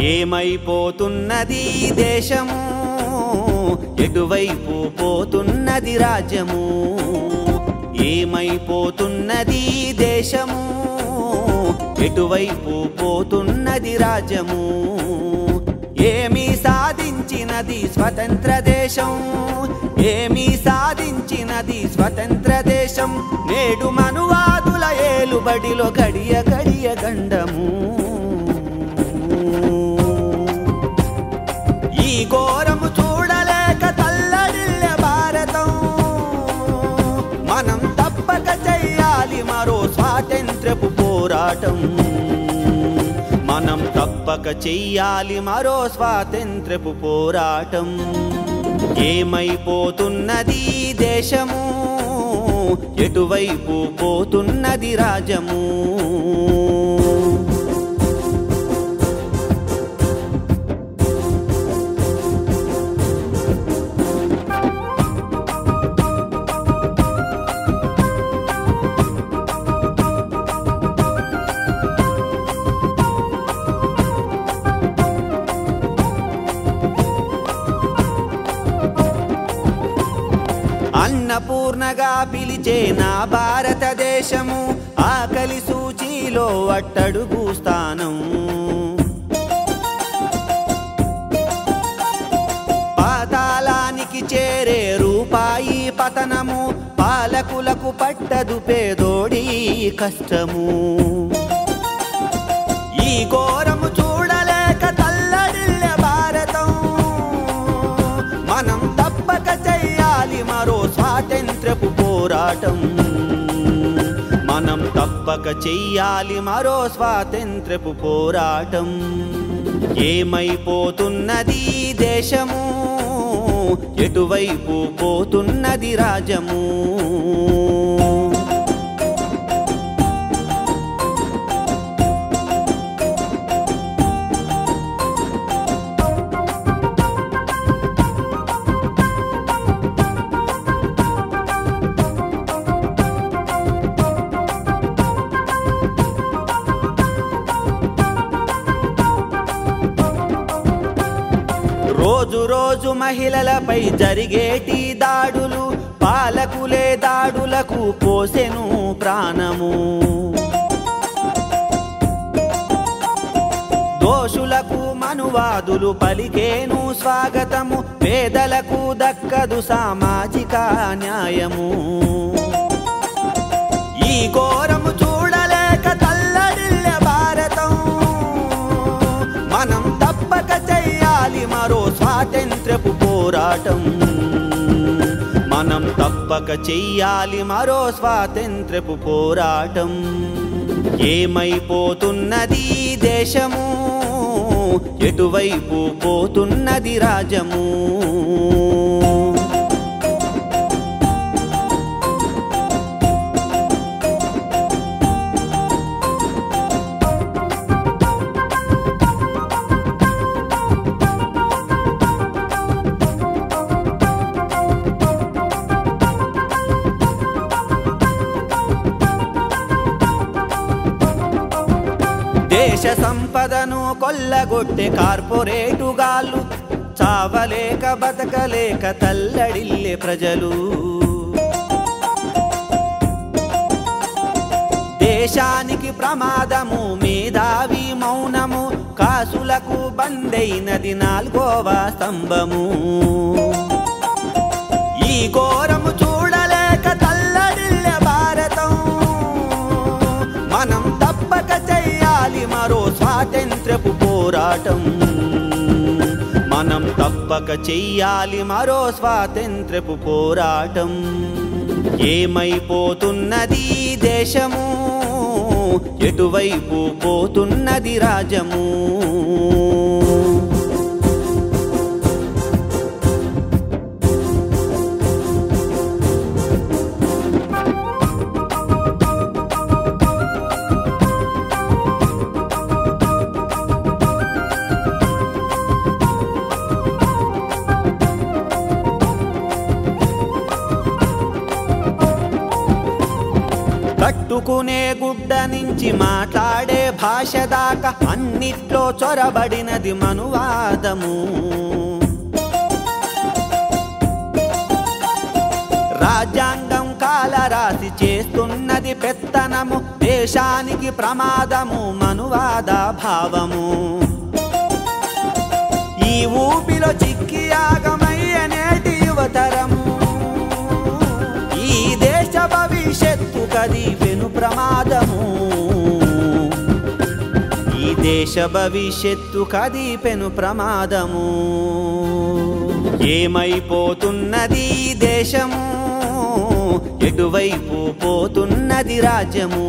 ఏమైపోతున్నది ఈ దేశము ఎటువైపు పోతున్నది రాజ్యము ఏమైపోతున్నది ఈ దేశము ఎటువైపు పోతున్నది రాజ్యము ఏమి సాధించినది స్వతంత్ర దేశం ఏమి సాధించినది స్వతంత్ర దేశం నేడు మనువాదుల ఏలుబడిలో గడియ గడియ గండము ఈ ఘోరము చూడలేక తల్లడిల్లె భారతం మనం తప్పక చెయ్యాలి మరో స్వాతంత్రపు పోరాటం మనం తప్పక చెయ్యాలి మరో స్వాతంత్రపు పోరాటం ఏమైపోతున్నది ఈ దేశము ఎటువైపు పోతున్నది రాజము అన్నపూర్ణగా పిలిచే నా భారతదేశము ఆకలి సూచీలో అట్టడుగు స్థానం పాతాళానికి చేరే రూపాయి పతనము పాలకులకు పట్టదు పేదోడి కష్టము ఈ ఘోరము చూడలేక తల్లడిల్లె భారతం మనం తప్పక చెయ్యాలి మరో స్వాతంత్రపు పోరాటం మనం తప్పక చెయ్యాలి మరో స్వాతంత్రపు పోరాటం ఏమైపోతున్నది ఈ దేశము ఎటువైపు పోతున్నది రాజము రోజు రోజు మహిళలపై జరిగేటి దాడులు పాలకులే దాడులకు పోసెను ప్రాణము దోషులకు మనువాదులు పలికేను స్వాగతము పేదలకు దక్కదు సామాజిక న్యాయము ఈ ఘోరము చూడలేక తల్లడిల్లె భారతం మనం తప్పక చెయ్యాలి మరో స్వాతంత్రపు పోరాటం మనం తప్పక చెయ్యాలి మరో స్వాతంత్రపు పోరాటం ఏమైపోతున్నది ఈ దేశము ఎటువైపు పోతున్నది రాజము దేశ సంపదను కొల్లగొట్టే కార్పొరేటుగాళ్ళు చావలేక బతకలేక తల్లడిల్లే ప్రజలు దేశానికి ప్రమాదము మేధావి మౌనము కాసులకు బందైనది నాలుగోవ స్తంభము ఈ ఘోరము చూడలేక తల్లడిల్లె భారతం మనం తప్పక చెయ్యాలి మరో స్వాతంత్రపు పోరాటం మనం తప్పక చెయ్యాలి మరో స్వాతంత్రపు పోరాటం ఏమైపోతున్నది ఈ దేశము ఎటువైపు పోతున్నది రాజము కట్టుకునే గుడ్డ నుంచి మాట్లాడే భాష దాకా అన్నిట్లో చొరబడినది మనువాదము రాజ్యాంగం కాలరాసి చేస్తున్నది పెత్తనము దేశానికి ప్రమాదము మనువాద భావము ఈ ఊపిలో చిక్కి ఆగమయ్య నేటి యువతరము ఈ దేశ భవిష్యత్తు కది పెను ప్రమాదము ఈ దేశ భవిష్యత్తు కది పెను ప్రమాదము ఏమైపోతున్నది ఈ దేశము ఎటువైపు పోతున్నది రాజ్యము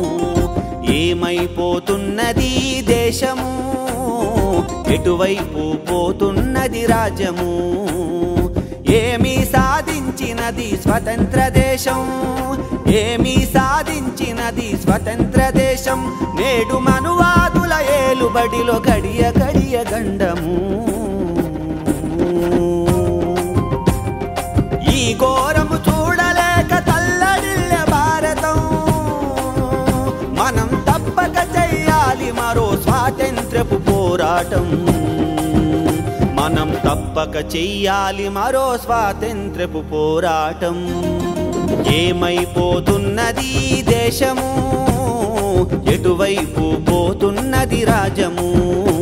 ఏమైపోతున్నది ఈ దేశము ఎటువైపు పోతున్నది రాజ్యము ఏమి సాధించినది స్వతంత్ర దేశం ఏమి సాధించినది స్వతంత్ర దేశం నేడు మనువాదుల ఏలుబడిలో గడియ గడియ గండము ఈ ఘోరము చూడలేక తల్లడిల్ల భారతం మనం తప్పక చెయ్యాలి మరో స్వాతంత్రపు పోరాటం మనం తప్పక చెయ్యాలి మరో స్వాతంత్రపు పోరాటం ఏమైపోతున్నది ఈ దేశము ఎటువైపు పోతున్నది రాజము